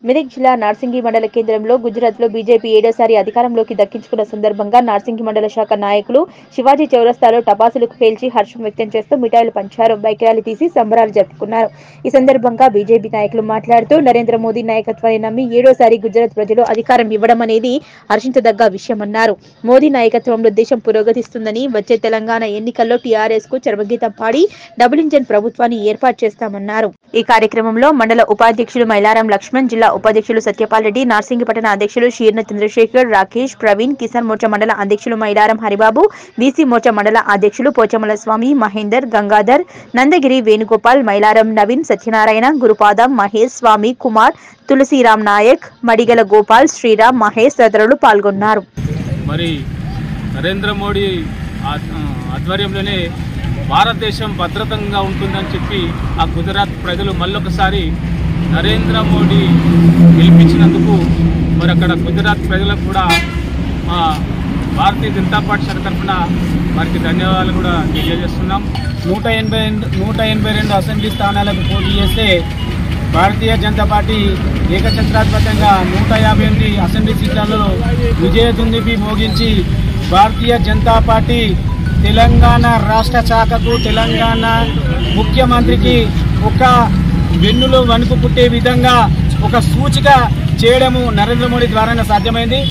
మెదక్ జిల్లా నార్సింగి మండల కేంద్రంలో గుజరాత్ లో బీజేపీ ఏడోసారి అధికారంలోకి దక్కించుకున్న సందర్భంగా నార్సింగి మండల శాఖ నాయకులు శివాజీ చౌరస్తాలో టపాసులకు పేల్చి హర్షం వ్యక్తం చేస్తూ మిఠాయిలు పంచారు బైక్ ర్యాలీ తీసి సంబరాలు జరుపుకున్నారు ఈ సందర్భంగా బీజేపీ నాయకులు మాట్లాడుతూ నరేంద్ర మోదీ నాయకత్వాన్ని నమ్మి ఏడోసారి గుజరాత్ ప్రజలు అధికారం ఇవ్వడం అనేది హర్షించదగ్గ విషయమన్నారు మోదీ నాయకత్వంలో దేశం పురోగతిస్తుందని వచ్చే తెలంగాణ ఎన్నికల్లో టీఆర్ఎస్ కు చర్మగీతం పాడి డబుల్ ఇంజన్ ప్రభుత్వాన్ని ఏర్పాటు చేస్తామన్నారు ఈ కార్యక్రమంలో మండల ఉపాధ్యక్షులు మైలారం లక్ష్మణ్ జిల్లా ఉపాధ్యక్షులు సత్యపాల్ రెడ్డి నార్సింగి పట్టణ అధ్యక్షులు షీర్న చంద్రశేఖర్ రాకేష్ ప్రవీణ్ కిసాన్ మోర్చా మండల అధ్యక్షులు మైలారం హరిబాబు బీసీ మోర్చా మండల అధ్యక్షులు పోచమల స్వామి మహేందర్ గంగాధర్ నందగిరి వేణుగోపాల్ మైలారం నవీన్ సత్యనారాయణ గురుపాదం మహేష్ స్వామి కుమార్ తులసిరాం నాయక్ మడిగల గోపాల్ శ్రీరామ్ మహేష్ తదితరులు పాల్గొన్నారు మరి నరేంద్ర మోడీ ఆ- ఆధ్వర్యంలోనే భారతదేశం భద్రతంగా ఉంటుందని చెప్పి ఆ గుజరాత్ ప్రజలు మళ్ళొకసారి నరేంద్ర మోడీ గెలిపించినందుకు మరి అక్కడ గుజరాత్ ప్రజలకు కూడా మా భారతీయ జనతా పార్టీ శాఖ తరఫున వారికి ధన్యవాదాలు కూడా తెలియజేస్తున్నాం నూట ఎనభై రెండు నూట ఎనభై రెండు అసెంబ్లీ స్థానాలకు పోటీ చేస్తే భారతీయ జనతా పార్టీ ఏకఛత్రాధిపత్యంగా నూట యాభై ఎనిమిది అసెంబ్లీ సీట్లలో విజయ దుందిపి మోగించి భారతీయ జనతా పార్టీ తెలంగాణ రాష్ట్ర శాఖకు తెలంగాణ ముఖ్యమంత్రికి ఒక వెన్నులో వణుకు పుట్టే విధంగా ఒక సూచిక చేయడము నరేంద్ర మోడీ ద్వారానే సాధ్యమైంది